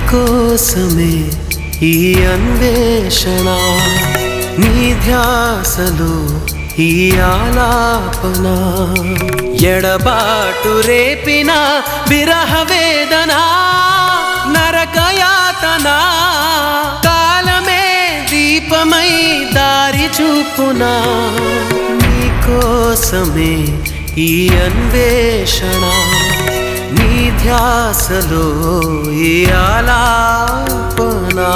నీకోసమే ఈ అన్వేషణ నీ ధ్యాసలో ఈ ఆలాపన ఎడబాటు రేపిన విరహ వేదన నరకయాతన కాలమే దీపమై దారి చూపునా నీకోసమే ఈ అన్వేషణ నీ ధ్యాసలో ఈ ఆలాపన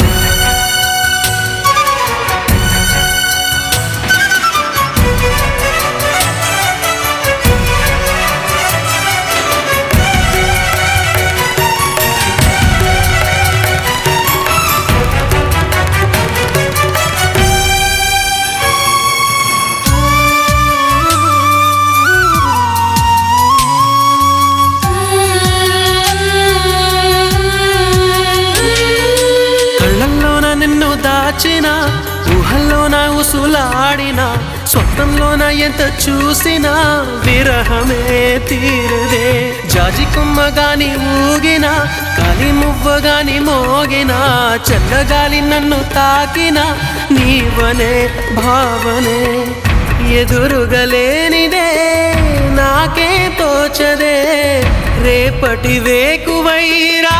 కళ్ళల్లోన నిన్ను దాచిన ఊహల్లోన ఉసులాడిన స్వప్నంలోన ఎంత చూసినా విరహమే తీరదే జాజి కొమ్మ గాని ఊగిన కాలి మువ్వ గాని మోగిన చల్లగాలి నన్ను తాకిన నీవనే భావనే ఎదురుగలేనిదే నాకే తోచదే రేపటి వేకువైరా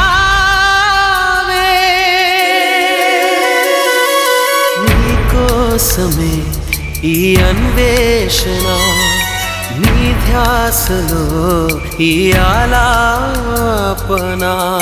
నీకోసమే ఈ అన్వేషణ నీ ధ్యాసలో ఈ ఆలాపన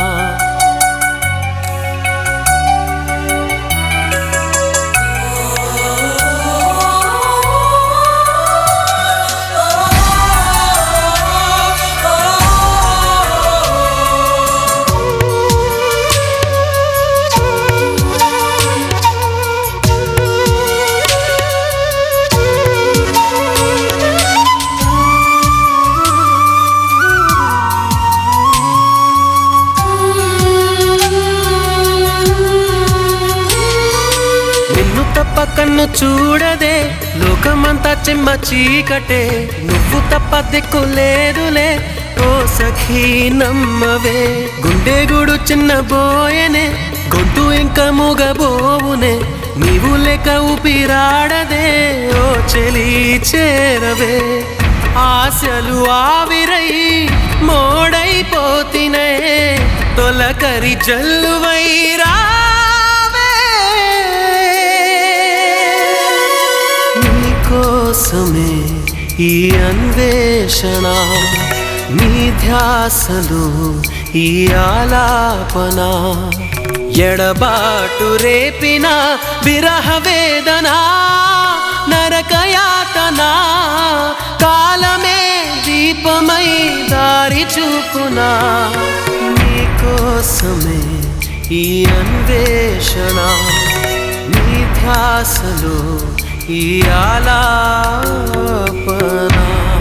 నిన్ను తప్ప కన్ను చూడదే లోకమంతా చెమ్మ చీకటే నువ్వు తప్ప దిక్కు లేదులే ఓ సఖీ నమ్మవే గుండె గుడు చిన్న బోయనే గొంతు ఇంకా మూగబోవునే నీవు లేక ఊపిరాడదే ఓ చెలి చేరవే ఆశలు ఆవిరై మోడైపోతినే తొలకరి జల్లువై రావే నీకోసమే ఈ అన్వేషణ నీ ధ్యాసలో ఈ ఆలాపన ఎడబాటు రేపిన విరహ వేదన నరకయాతన కాలమే దీపమై దారి చూపునా నీకోసమే ఈ అన్వేషణ నీ ధ్యాసలో ఈ ఆలాపన